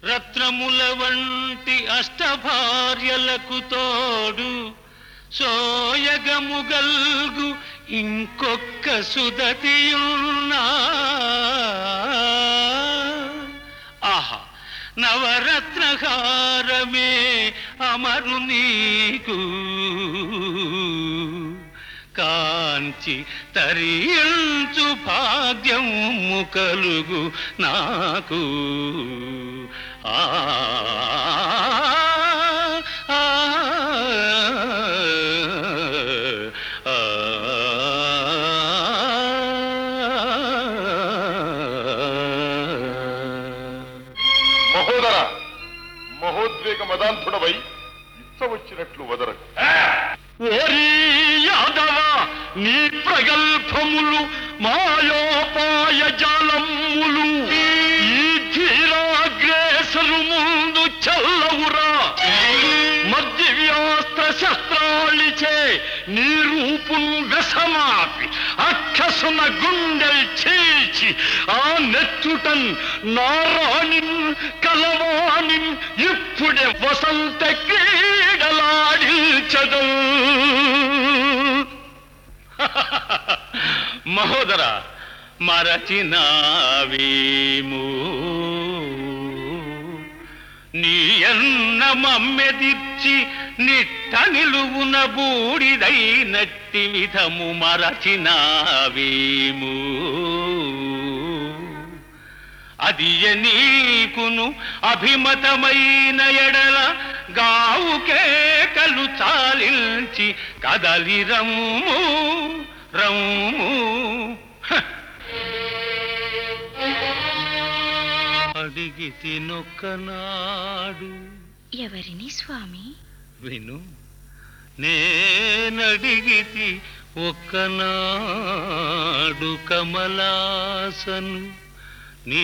రత్నముల వంటి అష్టభార్యలకు తోడు సోయగముగల్గు ఇంకొక్క సుదతియున్నా ఆహా నవరత్నహారమే అమరు నీకు కాంచి తరియంచు భాగ్యము కలుగు నాకు ఆ ఆ, ఆ, ఆ. మహోదర మహోద్వేగ మదాంధుడవై ఇచ్చవచ్చినట్లు వదరకు ఓరి యాదవ నీ ప్రగల్భములు మాయోపాయ జాలములు ఈ ధీరాగ్రేసరు ముందు చల్లవురా మధ్య వ్యాస్త్ర శస్త్రాలిచే నీ రూపును వెసమాపి అక్కసున గుండెల్ చీల్చి ఆ నెచ్చుటన్ నారాణిన్ కలవాణిన్ ఇప్పుడే వసంత క్రీడలాడించదు మహోదర మరచినావీము నీ అన్న మమ్మెదిర్చి నిట్ట నిలువున బూడిదైనట్టి విధము మరచినావీము అది నీకును అభిమతమైన ఎడల గావుకే కలు చాలించి కదలి రమ్ము రమ్ము హ! అడిగి తినొక్కనాడు ఎవరిని స్వామి విను నేనడిగితి ఒక్కనాడు కమలాసను నీ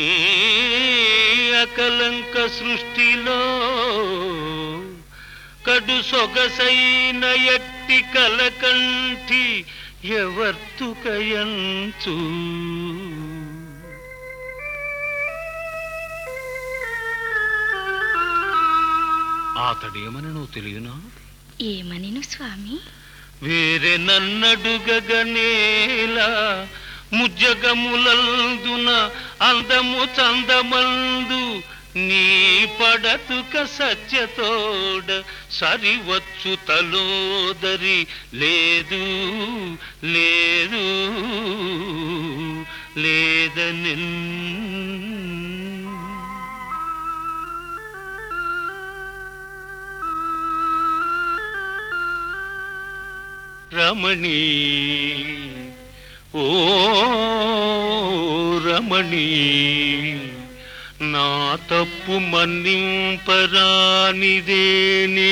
అకలంక సృష్టిలో కడు సొగసైన ఎట్టి కలకంటి ఎవర్తుకయంచు అతడేమని నువ్వు తెలియనా ఏమనిను స్వామి వేరే నన్నడుగగనేలా ముజ్జగములందున అందము చందమందు నీ పడతుక సత్యతోడ సరివచ్చు తలోదరి లేదు లేదు లేదనిన్ రమణి ఓ రమణి నా తప్పు మన్నింపరానిదేని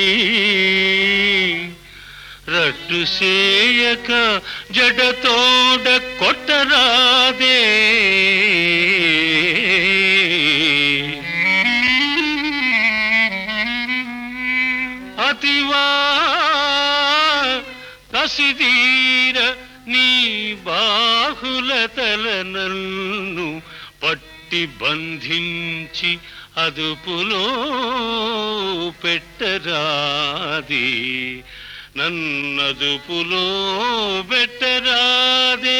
రట్టు సేయక జడతోడ కొట్టరాదే అతివా కసిదీర నీ బాహుల తలనన్ను పట్టి బంధించి అదుపులో పెట్టరాది నన్నదుపులో పెట్టరాదే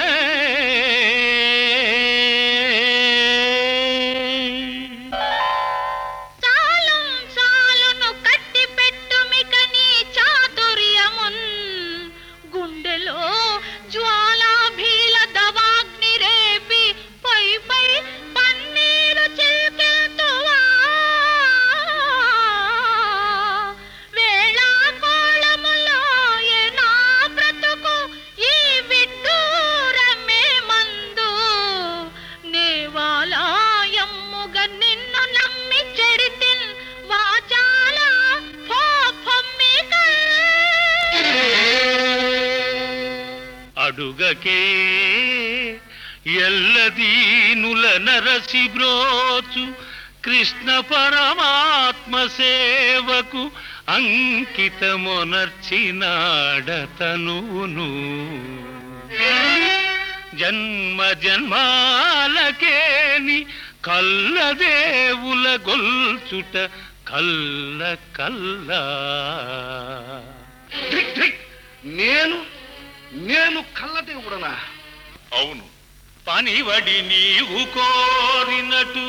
చాలం చాలును కట్టి పెట్టుమిక నీ చాతుర్యమున్ గుండెలో జ్వాలాభీల దవాగ్ని రేపి పై పై పన్నీరు చిల్కెల్తువా వేళా కోళములో ఏ నా బ్రతుకు ఈ విడ్డూరమే మందు నేవాలయమ్ముగ నిన్ను నమ్మి చెడితిన్ వాచాల పాపమ్మిక అడుగకే ఎల్లదీనుల నరసి బ్రోచు కృష్ణ పరమాత్మ సేవకు అంకితమొనర్చినాడతనును జన్మ జన్మాలకేని కల్లదే సేవుల గొల్చుట కల్ల కల్లా ధిక్ ధిక్. నేను నేను కళ్ళదేవుడనా అవును పనివడి నీవు కోరినటు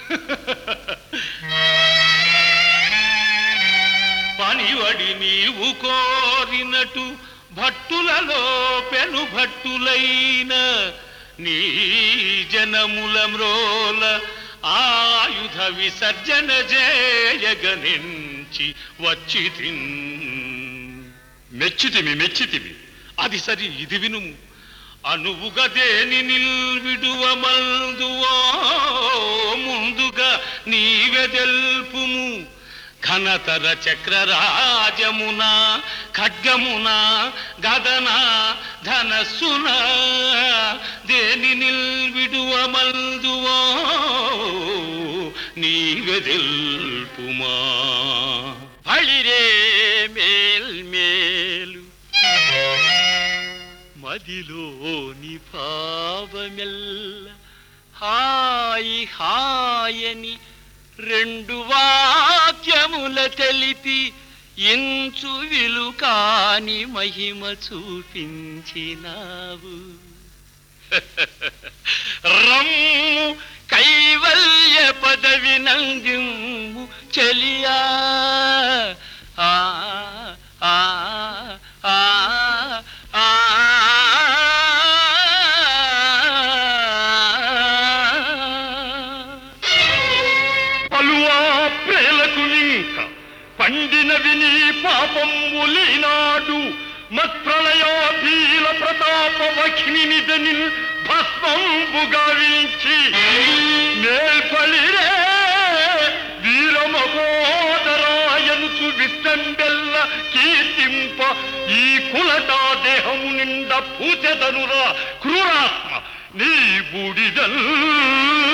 పనివడి నీవు కోరినటు భట్టులలో పెను భట్టులైన నీ జనముల మ్రోల ఆయుధ విసర్జన చేయగనించి వచ్చి తిన్ మెచ్చితిమి మెచ్చితిమి అది సరి ఇది వినుము అనువుగా దేని నిల్విడువమందువో ముందుగా నీవె తెల్పుము ఘనతర చక్రరాజమున ఖడ్గమున గదన ధనస్సున దేని నిల్విడువమందువో నీవె తెల్పుమా బళిరే మేల్మేలు మదిలోని భావమెల్ల హాయి హాయని రెండు వాక్యముల తెలిపి ఇంచు విలుకాని మహిమ చూపించినావు రమ్ము కైవల్య పదవి నందిము చెలియా ఆ ఆ ఆ ఆ పలువా ప్రేలకు ఇంక పండినవి నీ పాపంబులీనాడు మత్ప్రళయాధీల ప్రతాప వఖ్ని దనిల్ భస్మంబుగా వించి మేల్పలిరే వీరమహోదరాయనుచు విస్తంబెల్ల కీర్తింప ఈ కులటా దేహము నిండ పూచెదనురా క్రూరాత్మ నీ బూడిదల్